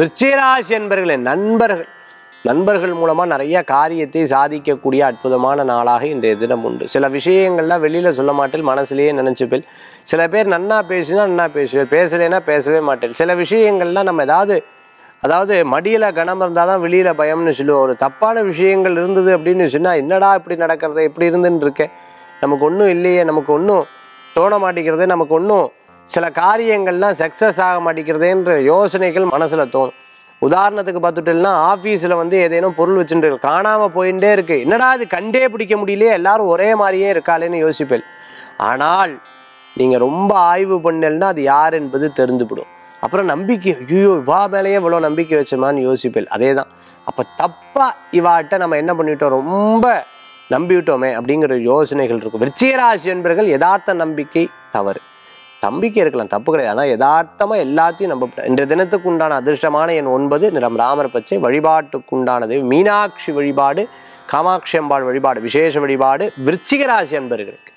விருச்சிகராசி என்பர்களே நண்பர்கள் நண்பர்கள் மூலமாக நிறைய காரியத்தை சாதிக்கக்கூடிய அற்புதமான நாளாக இன்றைய தினம் உண்டு சில விஷயங்கள்லாம் வெளியில் சொல்ல மாட்டேன் மனசுலேயே நினச்சிப்பேன் சில பேர் நன்னா பேசினா நன்னா பேசுவேன் பேசலைன்னா பேசவே மாட்டேன் சில விஷயங்கள்லாம் நம்ம ஏதாவது அதாவது மடியில் கனம் இருந்தால் தான் வெளியில் பயம்னு சொல்லுவோம் ஒரு தப்பான விஷயங்கள் இருந்தது அப்படின்னு சொன்னால் என்னடா இப்படி நடக்கிறது எப்படி இருந்துன்னு இருக்கேன் நமக்கு ஒன்றும் இல்லையே நமக்கு ஒன்றும் தோண மாட்டேங்கிறதே நமக்கு ஒன்றும் சில காரியங்கள்லாம் சக்ஸஸ் ஆக மாட்டேங்கிறதேன்ற யோசனைகள் மனசில் தோணும் உதாரணத்துக்கு பார்த்துட்டோம்னா ஆஃபீஸில் வந்து ஏதேனும் பொருள் வச்சுட்டு இருக்கு காணாமல் போயிட்டே இருக்கு என்னடா இது கண்டே பிடிக்க முடியலையே எல்லாரும் ஒரே மாதிரியே இருக்காளேன்னு யோசிப்பேன் ஆனால் நீங்கள் ரொம்ப ஆய்வு பண்ணலன்னா அது யார் என்பது தெரிந்துவிடும் அப்புறம் நம்பிக்கை ஐயோ இவா மேலேயே இவ்வளோ நம்பிக்கை வச்சோமான்னு யோசிப்பேன் அதே தான் அப்போ தப்பாக இவாட்ட நம்ம என்ன பண்ணிட்டோம் ரொம்ப நம்பிவிட்டோமே அப்படிங்கிற யோசனைகள் இருக்கும் விருச்சிகராசி என்பர்கள் யதார்த்த நம்பிக்கை தவறு நம்பிக்கை இருக்கலாம் தப்பு கிடையாது ஆனால் யதார்த்தமாக எல்லாத்தையும் நம்ப இன்றைய தினத்துக்கு உண்டான அதிர்ஷ்டமான எண் ஒன்பது நிறம் ராமர் பச்சை வழிபாட்டுக்கு உண்டானது மீனாட்சி வழிபாடு காமாட்சி அம்பாள் வழிபாடு விசேஷ வழிபாடு விருச்சிகராசி என்பர்களுக்கு